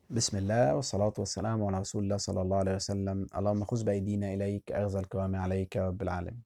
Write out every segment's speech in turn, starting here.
بسم الله والصلاة والسلام على رسول الله صلى الله عليه وسلم اللهم خذ بأيدينا إليك أخذ الكرام عليك يا رب العالمين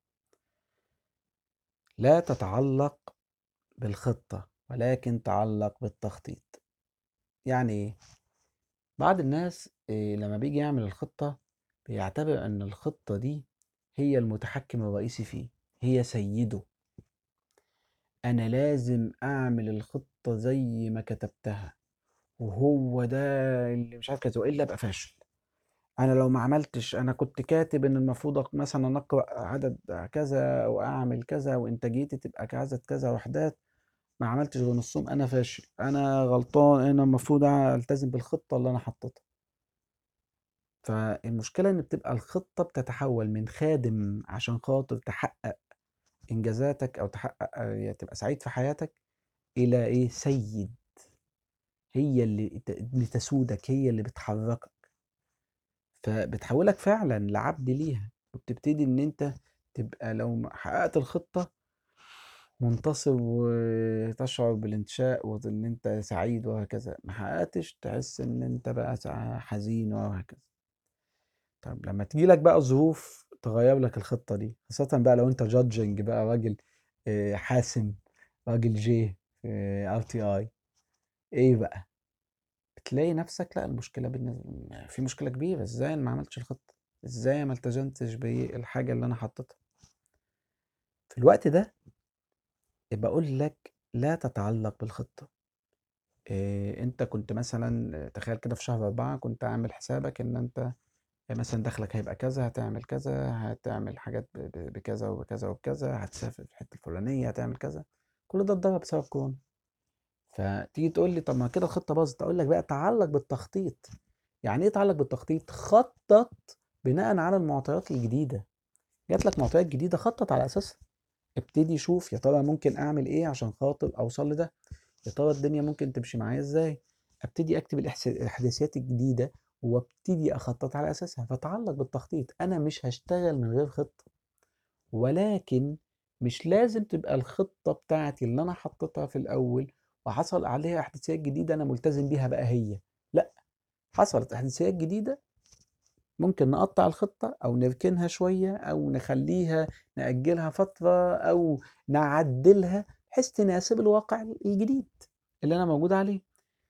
لا تتعلق بالخطة ولكن تعلق بالتخطيط يعني إيه؟ بعض الناس إيه لما بيجي يعمل الخطة بيعتبر أن الخطة دي هي المتحكم الرئيسي فيه هي سيده أنا لازم أعمل الخطة زي ما كتبتها وهو ده اللي مش عارف كذا والا ابقى فاشل انا لو ما عملتش انا كنت كاتب ان المفروض أق- مثلا اقرا عدد كذا واعمل كذا وانتاجيتي تبقى كذا كذا وحدات ما عملتش غير نصهم انا فاشل انا غلطان انا المفروض التزم بالخطه اللي انا حطيتها فالمشكله ان بتبقى الخطه بتتحول من خادم عشان خاطر تحقق انجازاتك او تحقق آه، تبقى سعيد في حياتك الى ايه سيد هي اللي ت- اللي تسودك هي اللي بتحركك فبتحولك فعلا لعبد ليها وبتبتدي ان انت تبقى لو ما حققت الخطة منتصر وتشعر بالانتشاء وان انت سعيد وهكذا ما حققتش تحس ان انت بقى سع- حزين وهكذا طب لما تجي لك بقى ظروف تغير لك الخطة دي خاصة بقى لو انت جادجنج بقى راجل آه، حاسم راجل جي ار تي اي ايه بقى بتلاقي نفسك لا المشكلة بالنسبة في مشكلة كبيرة ازاي انا ما عملتش الخطة ازاي ما التزمتش بالحاجة اللي انا حطيتها في الوقت ده يبقى اقول لك لا تتعلق بالخطة إيه انت كنت مثلا تخيل كده في شهر أربعة كنت عامل حسابك ان انت مثلا دخلك هيبقى كذا هتعمل كذا هتعمل حاجات ب- ب- بكذا وبكذا وبكذا هتسافر في الحتة الفلانية هتعمل كذا كل ده اتضرب بسبب كورونا فتيجي تقول لي طب ما كده الخطة باظت اقول لك بقى تعلق بالتخطيط يعني ايه تعلق بالتخطيط خطط بناء على المعطيات الجديدة جات لك معطيات جديدة خطط على أساسها ابتدي شوف يا ترى ممكن أعمل إيه عشان خاطر أوصل لده يا ترى الدنيا ممكن تمشي معايا إزاي ابتدي أكتب الإحس- الإحداثيات الجديدة وابتدي أخطط على أساسها فتعلق بالتخطيط أنا مش هشتغل من غير خطة ولكن مش لازم تبقى الخطة بتاعتي اللي أنا حطيتها في الأول وحصل عليها إحداثيات جديدة أنا ملتزم بيها بقى هي لا حصلت إحداثيات جديدة ممكن نقطع الخطة أو نركنها شوية أو نخليها نأجلها فترة أو نعدلها بحيث تناسب الواقع الجديد اللي أنا موجود عليه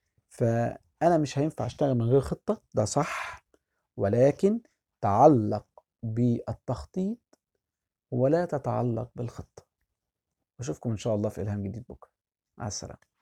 فأنا مش هينفع أشتغل من غير خطة ده صح ولكن تعلق بالتخطيط ولا تتعلق بالخطة أشوفكم إن شاء الله في إلهام جديد بكرة مع السلامة